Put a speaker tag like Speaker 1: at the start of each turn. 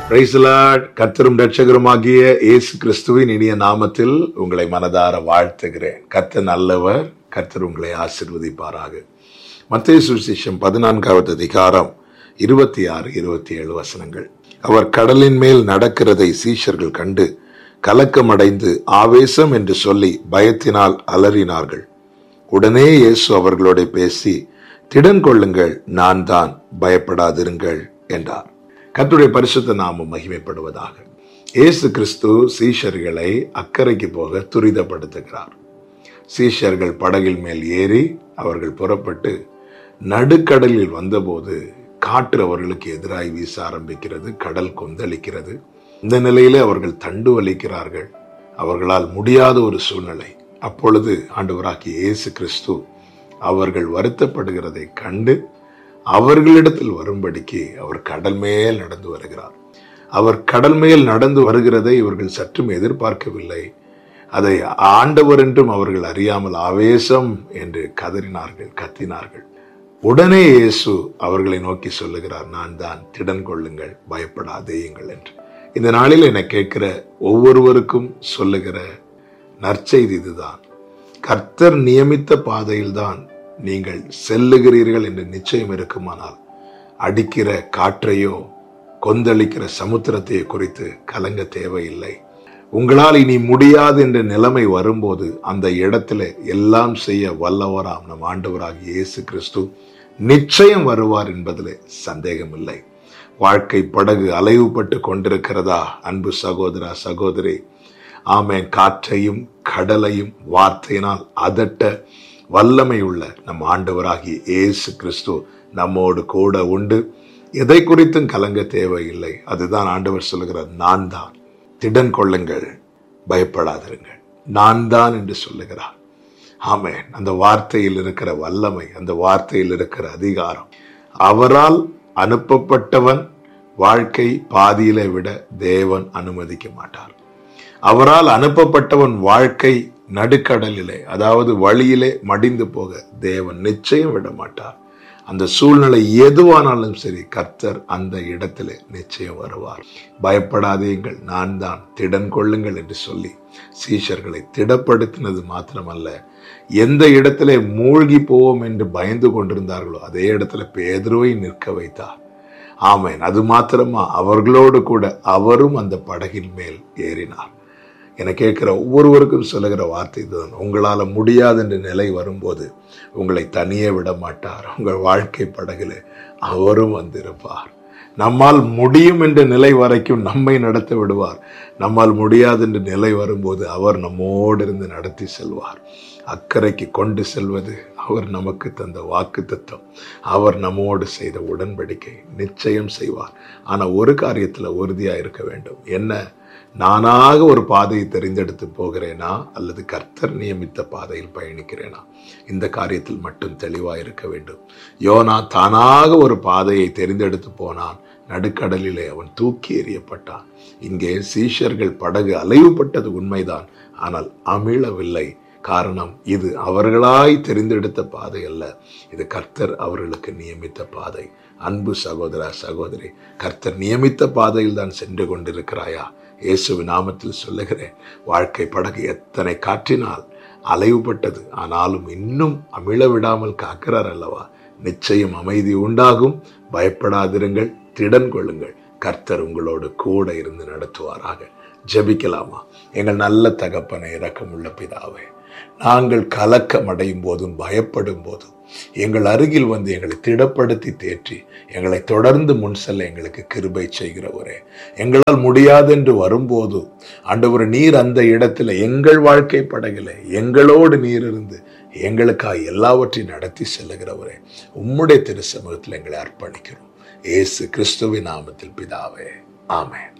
Speaker 1: பிரைசலாட் கர்த்தரும் ரட்சகருமாகிய இயேசு கிறிஸ்துவின் இனிய நாமத்தில் உங்களை மனதார வாழ்த்துகிறேன் கர்த்தர் நல்லவர் கர்த்தர் உங்களை ஆசிர்வதிப்பாராக மத்திய சுவிசேஷம் பதினான்காவது அதிகாரம் இருபத்தி ஆறு இருபத்தி ஏழு வசனங்கள் அவர் கடலின் மேல் நடக்கிறதை சீஷர்கள் கண்டு கலக்கமடைந்து ஆவேசம் என்று சொல்லி பயத்தினால் அலறினார்கள் உடனே இயேசு அவர்களோட பேசி திடன் கொள்ளுங்கள் நான் தான் பயப்படாதிருங்கள் என்றார் கர்த்தருடைய பரிசுத்த நாமம் மகிமைப்படுவதாக இயேசு கிறிஸ்து சீஷர்களை அக்கறைக்கு போக துரிதப்படுத்துகிறார் சீஷர்கள் படகில் மேல் ஏறி அவர்கள் புறப்பட்டு நடுக்கடலில் வந்தபோது காற்று அவர்களுக்கு எதிராய் வீச ஆரம்பிக்கிறது கடல் கொந்தளிக்கிறது இந்த நிலையிலே அவர்கள் தண்டு வலிக்கிறார்கள் அவர்களால் முடியாத ஒரு சூழ்நிலை அப்பொழுது ஆண்டவராகிய இயேசு கிறிஸ்து அவர்கள் வருத்தப்படுகிறதை கண்டு அவர்களிடத்தில் வரும்படிக்கு அவர் கடல் மேல் நடந்து வருகிறார் அவர் கடல் மேல் நடந்து வருகிறதை இவர்கள் சற்றும் எதிர்பார்க்கவில்லை அதை ஆண்டவர் என்றும் அவர்கள் அறியாமல் ஆவேசம் என்று கதறினார்கள் கத்தினார்கள் உடனே இயேசு அவர்களை நோக்கி சொல்லுகிறார் நான் தான் திடன் கொள்ளுங்கள் பயப்படாதேயுங்கள் என்று இந்த நாளில் என்னை கேட்கிற ஒவ்வொருவருக்கும் சொல்லுகிற நற்செய்தி இதுதான் கர்த்தர் நியமித்த பாதையில்தான் நீங்கள் செல்லுகிறீர்கள் என்று நிச்சயம் இருக்குமானால் அடிக்கிற காற்றையோ கொந்தளிக்கிற சமுத்திரத்தையோ குறித்து கலங்க தேவையில்லை உங்களால் இனி முடியாது என்ற நிலைமை வரும்போது அந்த இடத்துல எல்லாம் செய்ய வல்லவராம் நம் ஆண்டவராகிய இயேசு கிறிஸ்து நிச்சயம் வருவார் என்பதில் சந்தேகமில்லை வாழ்க்கை படகு அலைவுபட்டு கொண்டிருக்கிறதா அன்பு சகோதரா சகோதரி ஆமேன் காற்றையும் கடலையும் வார்த்தையினால் அதட்ட வல்லமை உள்ள நம் ஆண்டவராகிய இயேசு கிறிஸ்து நம்மோடு கூட உண்டு எதை குறித்தும் கலங்க தேவையில்லை அதுதான் ஆண்டவர் சொல்லுகிறார் நான் தான் திடன் கொள்ளுங்கள் பயப்படாதிருங்கள் நான் தான் என்று சொல்லுகிறார் ஆமேன் அந்த வார்த்தையில் இருக்கிற வல்லமை அந்த வார்த்தையில் இருக்கிற அதிகாரம் அவரால் அனுப்பப்பட்டவன் வாழ்க்கை பாதியிலே விட தேவன் அனுமதிக்க மாட்டார் அவரால் அனுப்பப்பட்டவன் வாழ்க்கை நடுக்கடலிலே அதாவது வழியிலே மடிந்து போக தேவன் நிச்சயம் விட மாட்டார் அந்த சூழ்நிலை எதுவானாலும் சரி கர்த்தர் அந்த இடத்திலே நிச்சயம் வருவார் பயப்படாதீங்கள் நான் தான் திடன் கொள்ளுங்கள் என்று சொல்லி சீஷர்களை திடப்படுத்தினது மாத்திரமல்ல எந்த இடத்திலே மூழ்கி போவோம் என்று பயந்து கொண்டிருந்தார்களோ அதே இடத்துல பேதுருவை நிற்க வைத்தார் ஆமேன் அது மாத்திரமா அவர்களோடு கூட அவரும் அந்த படகின் மேல் ஏறினார் என கேட்கிற ஒவ்வொருவருக்கும் சொல்லுகிற வார்த்தை இதுதான் உங்களால் முடியாது என்ற நிலை வரும்போது உங்களை தனியே விட மாட்டார் உங்கள் வாழ்க்கை படகுல அவரும் வந்திருப்பார் நம்மால் முடியும் என்ற நிலை வரைக்கும் நம்மை நடத்த விடுவார் நம்மால் முடியாது என்ற நிலை வரும்போது அவர் நம்மோடு இருந்து நடத்தி செல்வார் அக்கறைக்கு கொண்டு செல்வது அவர் நமக்கு தந்த வாக்கு தத்துவம் அவர் நம்மோடு செய்த உடன்படிக்கை நிச்சயம் செய்வார் ஆனால் ஒரு காரியத்தில் உறுதியாக இருக்க வேண்டும் என்ன நானாக ஒரு பாதையை தெரிந்தெடுத்து போகிறேனா அல்லது கர்த்தர் நியமித்த பாதையில் பயணிக்கிறேனா இந்த காரியத்தில் மட்டும் தெளிவாக இருக்க வேண்டும் யோனா தானாக ஒரு பாதையை தெரிந்தெடுத்து போனான் நடுக்கடலிலே அவன் தூக்கி எறியப்பட்டான் இங்கே சீஷர்கள் படகு அலைவுபட்டது உண்மைதான் ஆனால் அமிழவில்லை காரணம் இது அவர்களாய் தெரிந்தெடுத்த பாதை அல்ல இது கர்த்தர் அவர்களுக்கு நியமித்த பாதை அன்பு சகோதரா சகோதரி கர்த்தர் நியமித்த பாதையில் தான் சென்று கொண்டிருக்கிறாயா இயேசுவி நாமத்தில் சொல்லுகிறேன் வாழ்க்கை படகு எத்தனை காற்றினால் அலைவுபட்டது ஆனாலும் இன்னும் அமிழ விடாமல் காக்கிறார் அல்லவா நிச்சயம் அமைதி உண்டாகும் பயப்படாதிருங்கள் திடன் கொள்ளுங்கள் கர்த்தர் உங்களோடு கூட இருந்து நடத்துவாராக ஜெபிக்கலாமா எங்கள் நல்ல தகப்பனை இரக்கமுள்ள பிதாவே நாங்கள் கலக்கம் அடையும் போதும் பயப்படும் போதும் எங்கள் அருகில் வந்து எங்களை திடப்படுத்தி தேற்றி எங்களை தொடர்ந்து முன் செல்ல எங்களுக்கு கிருபை செய்கிறவரே எங்களால் முடியாதென்று வரும்போது ஆண்டவர் நீர் அந்த இடத்துல எங்கள் வாழ்க்கை படகில எங்களோடு நீர் இருந்து எங்களுக்காக எல்லாவற்றையும் நடத்தி செல்லுகிறவரே உம்முடைய திரு சமூகத்தில் எங்களை அர்ப்பணிக்கிறோம் ஏசு கிறிஸ்துவின் நாமத்தில் பிதாவே ஆமேன்